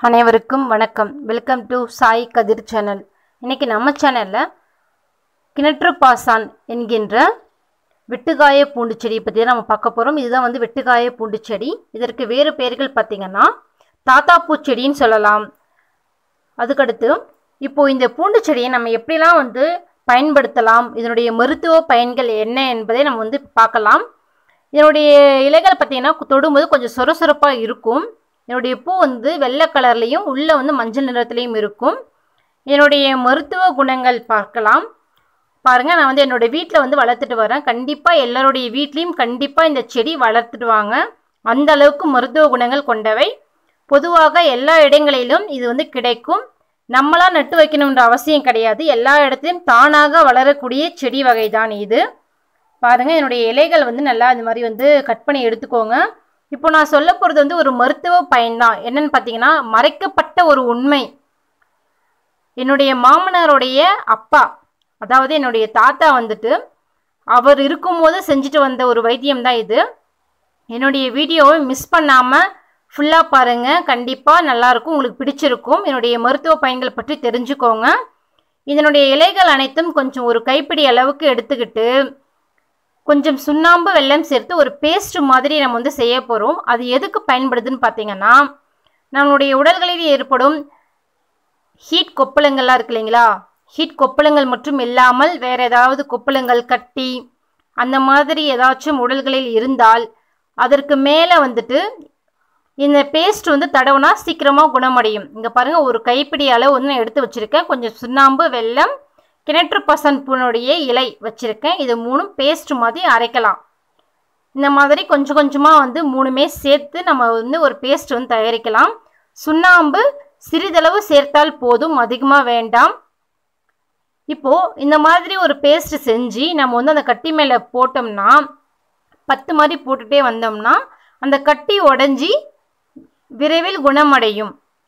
அனைவருக்கும் வணக்கம் welcome to Sai Kathir channel இன்னைக்கு நம்ம சேனலில் கிணற்று பாசான் என்கின்ற வெட்டுக்காய பூண்டு செடியை பற்றி தான் நம்ம பார்க்க போகிறோம் இதுதான் வந்து வெட்டுக்காய பூண்டு செடி இதற்கு வேறு பெயர்கள் பார்த்திங்கன்னா தாத்தாப்பூ செடின்னு சொல்லலாம் அதுக்கடுத்து இப்போது இந்த பூண்டு செடியை நம்ம எப்படிலாம் வந்து பயன்படுத்தலாம் இதனுடைய மருத்துவ பயன்கள் என்ன என்பதை நம்ம வந்து பார்க்கலாம் இதனுடைய இலைகள் பார்த்திங்கன்னா தொடும்போது கொஞ்சம் சொரசொரப்பாக இருக்கும் இதனுடைய பூ வந்து வெள்ளை கலர்லேயும் உள்ளே வந்து மஞ்சள் நிறத்துலேயும் இருக்கும் இதனுடைய மருத்துவ குணங்கள் பார்க்கலாம் பாருங்கள் நான் வந்து என்னோடய வீட்டில் வந்து வளர்த்துட்டு வரேன் கண்டிப்பாக எல்லாருடைய வீட்லேயும் கண்டிப்பாக இந்த செடி வளர்த்துட்டு வாங்க அந்த அளவுக்கு மருத்துவ குணங்கள் கொண்டவை பொதுவாக எல்லா இடங்களிலும் இது வந்து கிடைக்கும் நம்மளா நட்டு வைக்கணுன்ற அவசியம் கிடையாது எல்லா இடத்துலையும் தானாக வளரக்கூடிய செடி வகை தான் இது பாருங்கள் என்னுடைய இலைகள் வந்து நல்லா இந்த மாதிரி வந்து கட் பண்ணி எடுத்துக்கோங்க இப்போ நான் சொல்ல போகிறது வந்து ஒரு மருத்துவ பயன் தான் என்னன்னு பார்த்தீங்கன்னா மறைக்கப்பட்ட ஒரு உண்மை என்னுடைய மாமனாருடைய அப்பா அதாவது என்னுடைய தாத்தா வந்துட்டு அவர் இருக்கும்போது செஞ்சுட்டு வந்த ஒரு வைத்தியம் தான் இது என்னுடைய வீடியோவை மிஸ் பண்ணாமல் ஃபுல்லாக பாருங்கள் கண்டிப்பாக நல்லாயிருக்கும் உங்களுக்கு பிடிச்சிருக்கும் என்னுடைய மருத்துவ பயன்கள் பற்றி தெரிஞ்சுக்கோங்க இதனுடைய இலைகள் அனைத்தும் கொஞ்சம் ஒரு கைப்பிடி அளவுக்கு எடுத்துக்கிட்டு கொஞ்சம் சுண்ணாம்பு வெல்லம் சேர்த்து ஒரு பேஸ்ட் மாதிரி நம்ம வந்து செய்ய போகிறோம் அது எதுக்கு பயன்படுதுன்னு பார்த்தீங்கன்னா நம்மளுடைய உடல்களில் ஏற்படும் ஹீட் கொப்பளங்கள்லாம் இருக்கு இல்லைங்களா ஹீட் கொப்பளங்கள் மட்டும் இல்லாமல் வேறு ஏதாவது கொப்பளங்கள் கட்டி அந்த மாதிரி ஏதாச்சும் உடல்களில் இருந்தால் அதற்கு மேலே வந்துட்டு இந்த பேஸ்ட் வந்து தடவுனா சீக்கிரமாக குணமடையும் இங்கே பாருங்கள் ஒரு கைப்பிடி அளவு வந்து நான் எடுத்து வச்சுருக்கேன் கொஞ்சம் சுண்ணாம்பு வெல்லம் கிணற்று பசன் பூனுடைய இலை வச்சுருக்கேன் இது மூணும் பேஸ்ட் மாதிரி அரைக்கலாம் இந்த மாதிரி கொஞ்சம் கொஞ்சமாக வந்து மூணுமே சேர்த்து நம்ம வந்து ஒரு பேஸ்ட் வந்து தயாரிக்கலாம் சுண்ணாம்பு சிறிதளவு சேர்த்தால் போதும் அதிகமாக வேண்டாம் இப்போது இந்த மாதிரி ஒரு பேஸ்ட் செஞ்சு நம்ம வந்து அந்த கட்டி மேலே போட்டோம்னா பத்து மாதிரி போட்டுகிட்டே வந்தோம்னா அந்த கட்டி உடஞ்சி விரைவில் குணமடையும்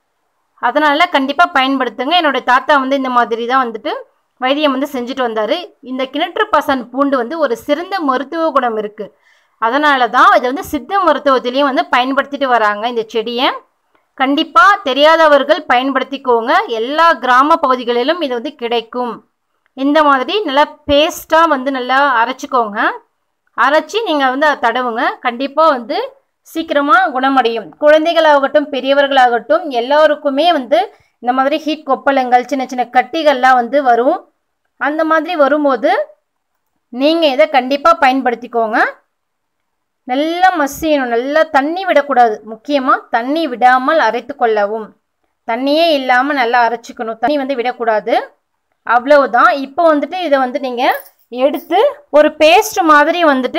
அதனால் கண்டிப்பாக பயன்படுத்துங்க என்னுடைய தாத்தா வந்து இந்த மாதிரி தான் வந்துட்டு வைத்தியம் வந்து செஞ்சுட்டு வந்தார் இந்த கிணற்று பசன் பூண்டு வந்து ஒரு சிறந்த மருத்துவ குணம் இருக்குது அதனால தான் இதை வந்து சித்த மருத்துவத்திலையும் வந்து பயன்படுத்திட்டு வராங்க இந்த செடியை கண்டிப்பாக தெரியாதவர்கள் பயன்படுத்திக்கோங்க எல்லா கிராம பகுதிகளிலும் இது வந்து கிடைக்கும் இந்த மாதிரி நல்லா பேஸ்ட்டாக வந்து நல்லா அரைச்சிக்கோங்க அரைச்சி நீங்கள் வந்து அதை தடவுங்க கண்டிப்பாக வந்து சீக்கிரமாக குணமடையும் குழந்தைகளாகட்டும் பெரியவர்களாகட்டும் எல்லோருக்குமே வந்து இந்த மாதிரி ஹீட் கொப்பளங்கள் சின்ன சின்ன கட்டிகள்லாம் வந்து வரும் அந்த மாதிரி வரும்போது நீங்கள் இதை கண்டிப்பாக பயன்படுத்திக்கோங்க நல்லா மசியணும் நல்லா தண்ணி விடக்கூடாது முக்கியமாக தண்ணி விடாமல் அரைத்து கொள்ளவும் தண்ணியே இல்லாமல் நல்லா அரைச்சிக்கணும் தண்ணி வந்து விடக்கூடாது அவ்வளவுதான் இப்போ வந்துட்டு இதை வந்து நீங்கள் எடுத்து ஒரு பேஸ்ட் மாதிரி வந்துட்டு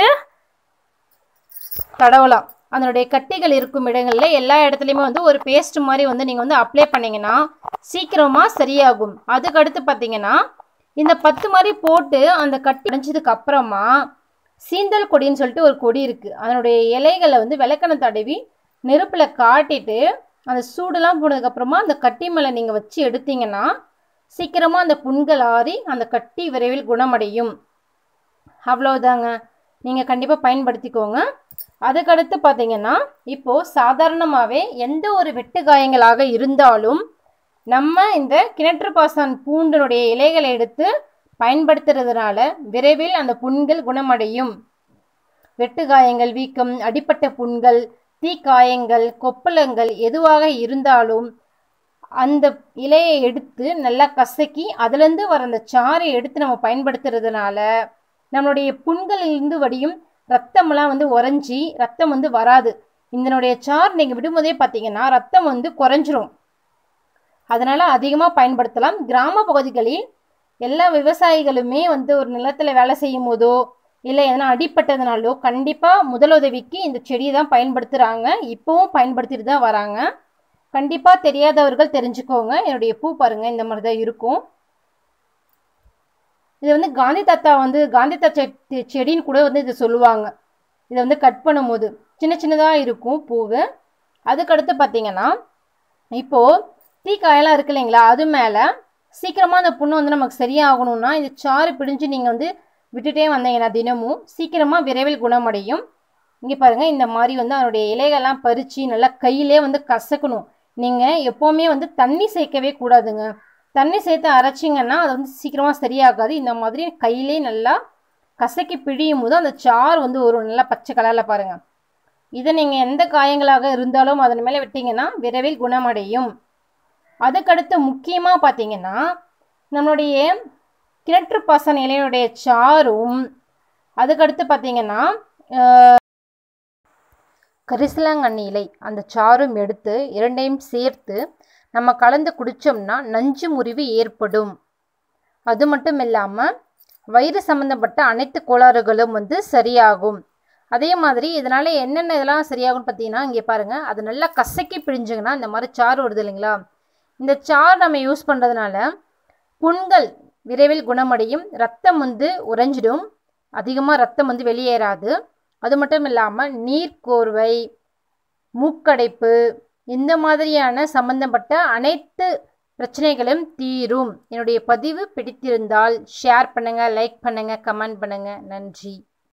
தடவலாம் அதனுடைய கட்டிகள் இருக்கும் இடங்களில் எல்லா இடத்துலையுமே வந்து ஒரு பேஸ்ட் மாதிரி வந்து நீங்கள் வந்து அப்ளை பண்ணிங்கன்னா சீக்கிரமாக சரியாகும் அதுக்கடுத்து பார்த்தீங்கன்னா இந்த பத்து மாதிரி போட்டு அந்த கட்டி அடைஞ்சதுக்கு அப்புறமா சீந்தல் கொடின்னு சொல்லிட்டு ஒரு கொடி இருக்குது அதனுடைய இலைகளை வந்து விளக்கணை தடவி நெருப்பில் காட்டிட்டு அந்த சூடெல்லாம் போனதுக்கப்புறமா அந்த கட்டி மேலே நீங்கள் வச்சு எடுத்தீங்கன்னா சீக்கிரமாக அந்த புண்கள் ஆறி அந்த கட்டி விரைவில் குணமடையும் அவ்வளோதாங்க நீங்கள் கண்டிப்பாக பயன்படுத்திக்கோங்க அதுக்கடுத்து பார்த்தீங்கன்னா இப்போது சாதாரணமாகவே எந்த ஒரு வெட்டு காயங்களாக இருந்தாலும் நம்ம இந்த கிணற்று பாசான் பூண்டினுடைய இலைகளை எடுத்து பயன்படுத்துறதுனால விரைவில் அந்த புண்கள் குணமடையும் வெட்டு காயங்கள் வீக்கம் அடிப்பட்ட புண்கள் தீக்காயங்கள் கொப்பளங்கள் எதுவாக இருந்தாலும் அந்த இலையை எடுத்து நல்லா கசக்கி அதுலேருந்து வர அந்த சாறை எடுத்து நம்ம பயன்படுத்துறதுனால நம்மளுடைய புண்களிலிருந்து வடியும் ரத்தமெல்லாம் வந்து உறைஞ்சி ரத்தம் வந்து வராது இதனுடைய சார் நீங்கள் விடும்போதே பார்த்தீங்கன்னா ரத்தம் வந்து குறைஞ்சிரும் அதனால் அதிகமாக பயன்படுத்தலாம் கிராம பகுதிகளில் எல்லா விவசாயிகளுமே வந்து ஒரு நிலத்தில் வேலை செய்யும் போதோ இல்லை எதனா அடிப்பட்டதுனாலோ கண்டிப்பாக முதலுதவிக்கு இந்த செடியை தான் பயன்படுத்துகிறாங்க இப்போவும் பயன்படுத்திட்டு தான் வராங்க கண்டிப்பாக தெரியாதவர்கள் தெரிஞ்சுக்கோங்க என்னுடைய பூ பாருங்கள் இந்த மாதிரி தான் இருக்கும் இது வந்து காந்தி தாத்தா வந்து காந்தி தாத்தா செடின்னு கூட வந்து இதை சொல்லுவாங்க இதை வந்து கட் பண்ணும்போது சின்ன சின்னதாக இருக்கும் பூவு அதுக்கடுத்து பார்த்தீங்கன்னா இப்போது தீக்காயெல்லாம் இருக்கு இல்லைங்களா அது மேலே சீக்கிரமாக அந்த புண்ணு வந்து நமக்கு சரியாகணும்னா இந்த சாறு பிடிஞ்சு நீங்கள் வந்து விட்டுட்டே வந்தீங்கன்னா தினமும் சீக்கிரமாக விரைவில் குணமடையும் இங்கே பாருங்கள் இந்த மாதிரி வந்து அதனுடைய இலைகள்லாம் பறித்து நல்லா கையிலே வந்து கசக்கணும் நீங்கள் எப்போவுமே வந்து தண்ணி சேர்க்கவே கூடாதுங்க தண்ணி சேர்த்து அரைச்சிங்கன்னா அது வந்து சீக்கிரமாக சரியாகாது இந்த மாதிரி கையிலே நல்லா கசக்கி பிழியும் போது அந்த சாறு வந்து ஒரு நல்லா பச்சை கலரில் பாருங்கள் இதை நீங்கள் எந்த காயங்களாக இருந்தாலும் அதன் மேலே விட்டிங்கன்னா விரைவில் குணமடையும் அதுக்கடுத்து முக்கியமாக பார்த்தீங்கன்னா நம்மளுடைய கிணற்று பாசன இலையினுடைய சாரும் அதுக்கடுத்து பார்த்தீங்கன்னா கரிசலாங்கண்ணி இலை அந்த சாரும் எடுத்து இரண்டையும் சேர்த்து நம்ம கலந்து குடித்தோம்னா நஞ்சு முறிவு ஏற்படும் அது மட்டும் இல்லாமல் வயிறு சம்மந்தப்பட்ட அனைத்து கோளாறுகளும் வந்து சரியாகும் அதே மாதிரி இதனால் என்னென்ன இதெல்லாம் சரியாகும்னு பார்த்தீங்கன்னா இங்கே பாருங்கள் அது நல்லா கசக்கி பிழிஞ்சிங்கன்னா இந்த மாதிரி சாறு வருது இல்லைங்களா இந்த சாறு நம்ம யூஸ் பண்ணுறதுனால புண்கள் விரைவில் குணமடையும் ரத்தம் வந்து உறைஞ்சிடும் அதிகமாக ரத்தம் வந்து வெளியேறாது அது மட்டும் இல்லாமல் நீர்க்கோர்வை மூக்கடைப்பு இந்த மாதிரியான சம்பந்தப்பட்ட அனைத்து பிரச்சனைகளும் தீரும் என்னுடைய பதிவு பிடித்திருந்தால் ஷேர் பண்ணுங்கள் லைக் பண்ணுங்கள் கமெண்ட் பண்ணுங்கள் நன்றி